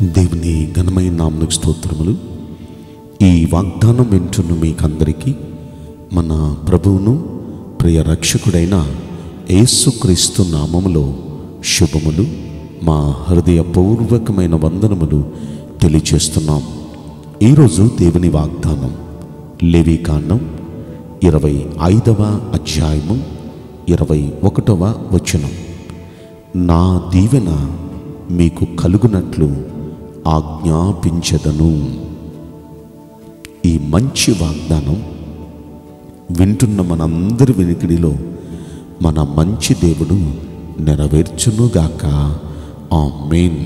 దేవుని ఘనమైన నామకు స్తోత్రములు ఈ వాగ్దానం వింటున్న మీకందరికీ మన ప్రభువును ప్రియ రక్షకుడైన యేసుక్రీస్తు నామములో శుభములు మా హృదయపూర్వకమైన వందనములు తెలియచేస్తున్నాం ఈరోజు దేవుని వాగ్దానం లేవికాండం ఇరవై ఐదవ అధ్యాయము ఇరవై ఒకటవ వచనం నా దీవెన మీకు కలుగునట్లు ఆజ్ఞాపించదను ఈ మంచి వాగ్దానం వింటున్న మనందరి వెనుకడిలో మన మంచి దేవుడు నెరవేర్చునుగాక ఆ మెయిన్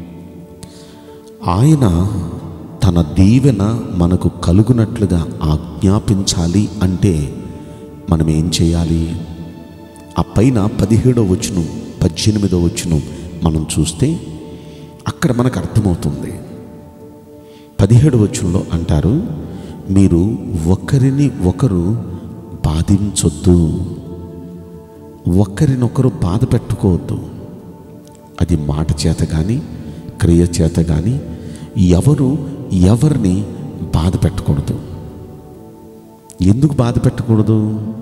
ఆయన తన దీవెన మనకు కలుగునట్లుగా ఆజ్ఞాపించాలి అంటే మనం ఏం చేయాలి ఆ పైన పదిహేడో వచ్చును పద్దెనిమిదో వచ్చును మనం చూస్తే అక్కడ మనకు అర్థమవుతుంది పదిహేడు వచ్చుల్లో అంటారు మీరు ఒకరిని ఒకరు బాధించొద్దు ఒకరినొకరు బాధ పెట్టుకోవద్దు అది మాట చేత కానీ క్రియ చేత కానీ ఎవరు ఎవరిని బాధ పెట్టకూడదు ఎందుకు బాధ పెట్టకూడదు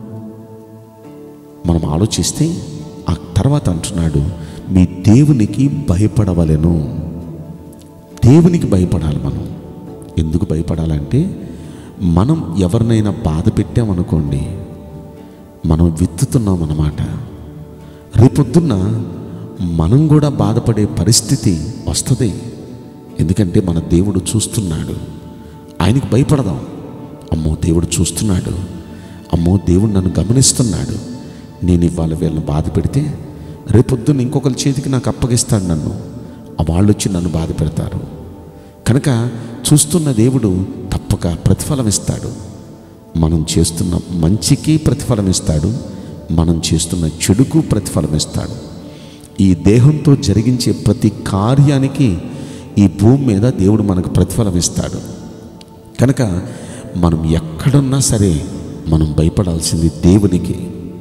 మనం ఆలోచిస్తే ఆ తర్వాత అంటున్నాడు మీ దేవునికి భయపడవలెను దేవునికి భయపడాలి మనం ఎందుకు భయపడాలంటే మనం ఎవరినైనా బాధ పెట్టామనుకోండి మనం విత్తుతున్నాం అన్నమాట రేపొద్దున్న మనం కూడా బాధపడే పరిస్థితి వస్తుంది ఎందుకంటే మన దేవుడు చూస్తున్నాడు ఆయనకి భయపడదాం అమ్మో దేవుడు చూస్తున్నాడు అమ్మో దేవుడు నన్ను గమనిస్తున్నాడు నేను ఇవాళ వీళ్ళని బాధ పెడితే రేపొద్దున్న ఇంకొకరి చేతికి నాకు అప్పగిస్తాడు నన్ను ఆ వాళ్ళు వచ్చి నన్ను బాధ పెడతారు కనుక చూస్తున్న దేవుడు తప్పక ప్రతిఫలం ఇస్తాడు మనం చేస్తున్న మంచికి ప్రతిఫలం ఇస్తాడు మనం చేస్తున్న చెడుకు ప్రతిఫలం ఇస్తాడు ఈ దేహంతో జరిగించే ప్రతి కార్యానికి ఈ భూమి మీద దేవుడు మనకు ప్రతిఫలం ఇస్తాడు కనుక మనం ఎక్కడున్నా సరే మనం భయపడాల్సింది దేవునికి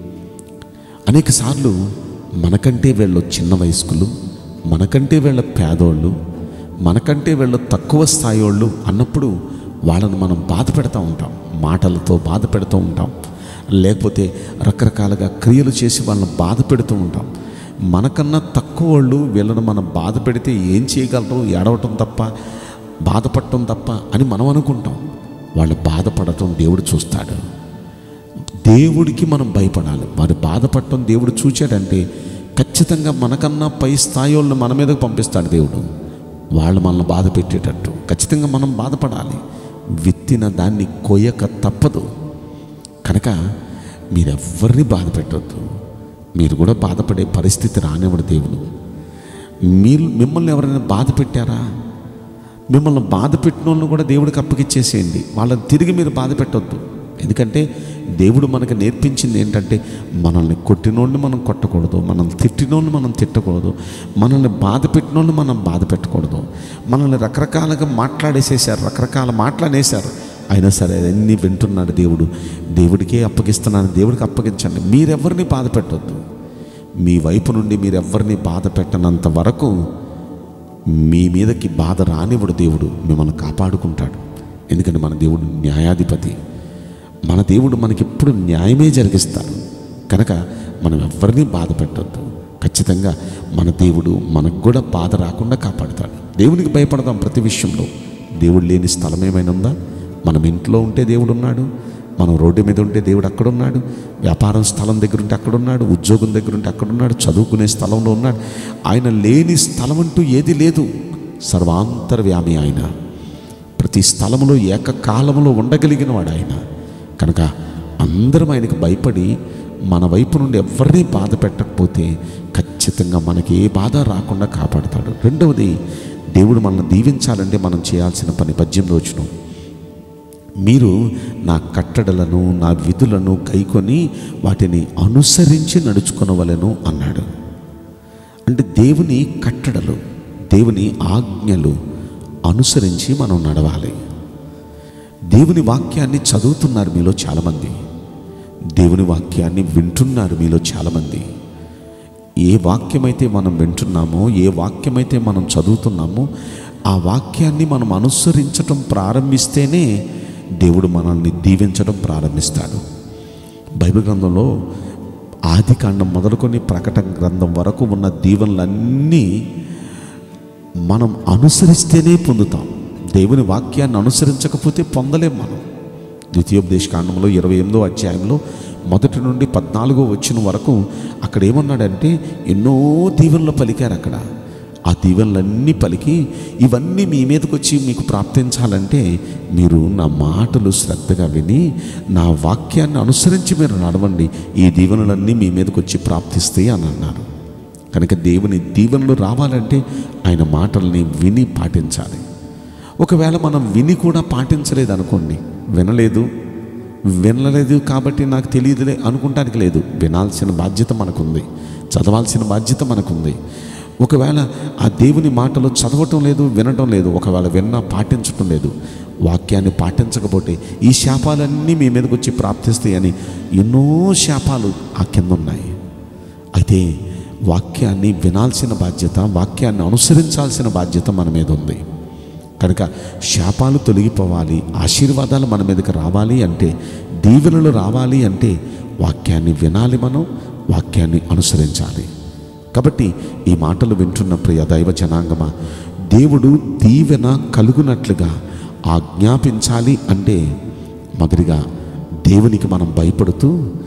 అనేక సార్లు మనకంటే వీళ్ళు చిన్న వయస్కులు మనకంటే వీళ్ళ పేదోళ్ళు మనకంటే వీళ్ళు తక్కువ స్థాయి వాళ్ళు అన్నప్పుడు వాళ్ళని మనం బాధ పెడతా ఉంటాం మాటలతో బాధ పెడుతూ ఉంటాం లేకపోతే రకరకాలుగా క్రియలు చేసి వాళ్ళని బాధ పెడుతూ ఉంటాం మనకన్నా తక్కువ వాళ్ళు వీళ్ళని మనం బాధ పెడితే ఏం చేయగలరు ఏడవటం తప్ప బాధపడటం తప్ప అని మనం అనుకుంటాం వాళ్ళు బాధపడటం దేవుడు చూస్తాడు దేవుడికి మనం భయపడాలి వారు బాధపడటం దేవుడు చూచాడంటే ఖచ్చితంగా మనకన్నా పై స్థాయి వాళ్ళని మన మీదకు పంపిస్తాడు దేవుడు వాళ్ళు మనల్ని బాధ పెట్టేటట్టు ఖచ్చితంగా మనం బాధపడాలి విత్తిన దాన్ని కొయ్యక తప్పదు కనుక మీరెవ్వరిని బాధ పెట్టద్దు మీరు కూడా బాధపడే పరిస్థితి రానివ్వడు దేవుడు మీరు మిమ్మల్ని ఎవరైనా బాధ పెట్టారా మిమ్మల్ని బాధ పెట్టిన వాళ్ళని కూడా దేవుడికి అప్పగిచ్చేసేయండి వాళ్ళని తిరిగి మీరు బాధ పెట్టొద్దు ఎందుకంటే దేవుడు మనకు నేర్పించింది ఏంటంటే మనల్ని కొట్టినోడిని మనం కొట్టకూడదు మనల్ని తిట్టినోడిని మనం తిట్టకూడదు మనల్ని బాధ పెట్టినోడిని మనం బాధ పెట్టకూడదు మనల్ని రకరకాలుగా మాట్లాడేసేసారు రకరకాల మాట్లాడేశారు అయినా సరే అన్నీ వింటున్నాడు దేవుడు దేవుడికే అప్పగిస్తున్నాను దేవుడికి అప్పగించండి మీరెవరిని బాధ పెట్టొద్దు మీ వైపు నుండి మీరెవరిని బాధ పెట్టనంత వరకు మీ మీదకి బాధ రానివ్వడు దేవుడు మిమ్మల్ని కాపాడుకుంటాడు ఎందుకంటే మన దేవుడు న్యాయాధిపతి మన దేవుడు మనకి ఎప్పుడు న్యాయమే జరిగిస్తాడు కనుక మనం ఎవరిని బాధ పెట్టొద్దు ఖచ్చితంగా మన దేవుడు మనకు కూడా బాధ రాకుండా కాపాడుతాడు దేవునికి భయపడదాం ప్రతి విషయంలో దేవుడు లేని స్థలం ఏమైనా ఉందా మనం ఇంట్లో ఉంటే దేవుడు ఉన్నాడు మనం రోడ్డు మీద ఉంటే దేవుడు అక్కడ ఉన్నాడు వ్యాపారం స్థలం దగ్గర ఉంటే అక్కడ ఉన్నాడు ఉద్యోగం దగ్గర ఉంటే అక్కడ ఉన్నాడు చదువుకునే స్థలంలో ఉన్నాడు ఆయన లేని స్థలం అంటూ ఏది లేదు సర్వాంతర్వ్యామి ఆయన ప్రతి స్థలములో ఏకకాలంలో ఉండగలిగిన వాడు ఆయన కనుక అందరం ఆయనకు భయపడి మన వైపు నుండి ఎవరిని బాధ పెట్టకపోతే ఖచ్చితంగా మనకి ఏ బాధ రాకుండా కాపాడతాడు రెండవది దేవుడు మనల్ని దీవించాలంటే మనం చేయాల్సిన పని పద్యంలో వచ్చినాం మీరు నా కట్టడలను నా విధులను కైకొని వాటిని అనుసరించి నడుచుకొనవలను అన్నాడు అంటే దేవుని కట్టడలు దేవుని ఆజ్ఞలు అనుసరించి మనం నడవాలి దేవుని వాక్యాన్ని చదువుతున్నారు మీలో చాలామంది దేవుని వాక్యాన్ని వింటున్నారు మీలో చాలామంది ఏ వాక్యమైతే మనం వింటున్నామో ఏ వాక్యమైతే మనం చదువుతున్నామో ఆ వాక్యాన్ని మనం అనుసరించటం ప్రారంభిస్తేనే దేవుడు మనల్ని దీవించడం ప్రారంభిస్తాడు బైబిల్ గ్రంథంలో ఆది కాండం మొదలుకొని ప్రకటన గ్రంథం వరకు ఉన్న దీవెనలన్నీ మనం అనుసరిస్తేనే పొందుతాం దేవుని వాక్యాన్ని అనుసరించకపోతే పొందలేం మనం ద్వితీయోపదేశ కాండంలో ఇరవై ఎనిమిదో అధ్యాయంలో మొదటి నుండి పద్నాలుగో వచ్చిన వరకు అక్కడ ఏమన్నాడంటే ఎన్నో దీవెనలు పలికారు అక్కడ ఆ దీవెనలన్నీ పలికి ఇవన్నీ మీ మీదకి వచ్చి మీకు ప్రాప్తించాలంటే మీరు నా మాటలు శ్రద్ధగా విని నా వాక్యాన్ని అనుసరించి మీరు నడవండి ఈ దీవెనలన్నీ మీ మీదకి వచ్చి ప్రాప్తిస్తాయి అని అన్నారు కనుక దేవుని దీవెనలు రావాలంటే ఆయన మాటల్ని విని పాటించాలి ఒకవేళ మనం విని కూడా పాటించలేదు అనుకోండి వినలేదు వినలేదు కాబట్టి నాకు తెలియదులే అనుకుంటానికి లేదు వినాల్సిన బాధ్యత మనకుంది చదవాల్సిన బాధ్యత మనకుంది ఒకవేళ ఆ దేవుని మాటలు చదవటం లేదు వినటం లేదు ఒకవేళ విన్నా పాటించటం లేదు వాక్యాన్ని పాటించకపోతే ఈ శాపాలన్నీ మీ మీదకి వచ్చి ప్రాప్తిస్తాయని ఎన్నో శాపాలు ఆ కింద ఉన్నాయి అయితే వాక్యాన్ని వినాల్సిన బాధ్యత వాక్యాన్ని అనుసరించాల్సిన బాధ్యత మన మీద ఉంది కనుక శాపాలు తొలగిపోవాలి ఆశీర్వాదాలు మన మీదకి రావాలి అంటే దీవెనలు రావాలి అంటే వాక్యాన్ని వినాలి మనం వాక్యాన్ని అనుసరించాలి కాబట్టి ఈ మాటలు వింటున్న ప్రియ దైవ జనాంగమా దేవుడు దీవెన కలుగునట్లుగా ఆజ్ఞాపించాలి అంటే మొదటిగా దేవునికి మనం భయపడుతూ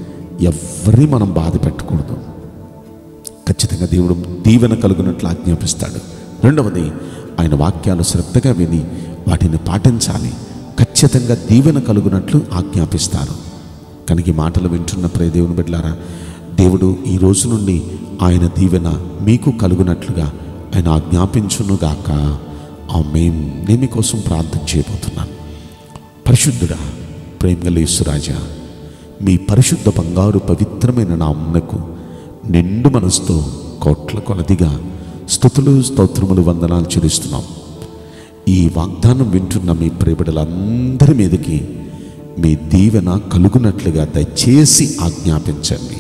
ఎవరిని మనం బాధ పెట్టకూడదు ఖచ్చితంగా దేవుడు దీవెన కలుగునట్లు ఆజ్ఞాపిస్తాడు రెండవది ఆయన వాక్యాలు శ్రద్ధగా విని వాటిని పాటించాలి ఖచ్చితంగా దీవెన కలుగునట్లు ఆజ్ఞాపిస్తారు కనుక ఈ మాటలు వింటున్న ప్రియ దేవుని బిడ్డలారా దేవుడు ఈ రోజు నుండి ఆయన దీవెన మీకు కలుగునట్లుగా ఆయన ఆజ్ఞాపించునుగాక ఆ మేం నేను మీకోసం ప్రార్థన చేయబోతున్నాను పరిశుద్ధుడా ప్రేమలేసురాజా మీ పరిశుద్ధ బంగారు పవిత్రమైన నామునకు నిండు మనసుతో కోట్ల కొలదిగా స్థుతులు స్తోత్రములు వందనాలు చెల్లిస్తున్నాం ఈ వాగ్దానం వింటున్న మీ ప్రేబడులందరి మీదకి మీ దీవెన కలుగునట్లుగా దయచేసి ఆజ్ఞాపించండి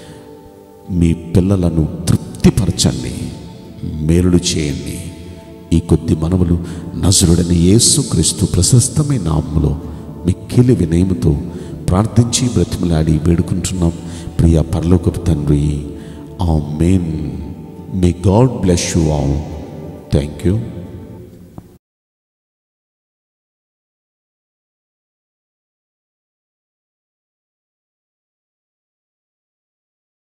మీ పిల్లలను తృప్తిపరచండి మేలుడు చేయండి ఈ కొద్ది మనవులు నజరుడని యేసుక్రీస్తు ప్రశస్తమైన నామములో మిక్కిలి వినయముతో ప్రార్థించి బ్రతిమలాడి వేడుకుంటున్నాం ప్రియ పరలోకపు తండ్రి amen may God bless you all thank you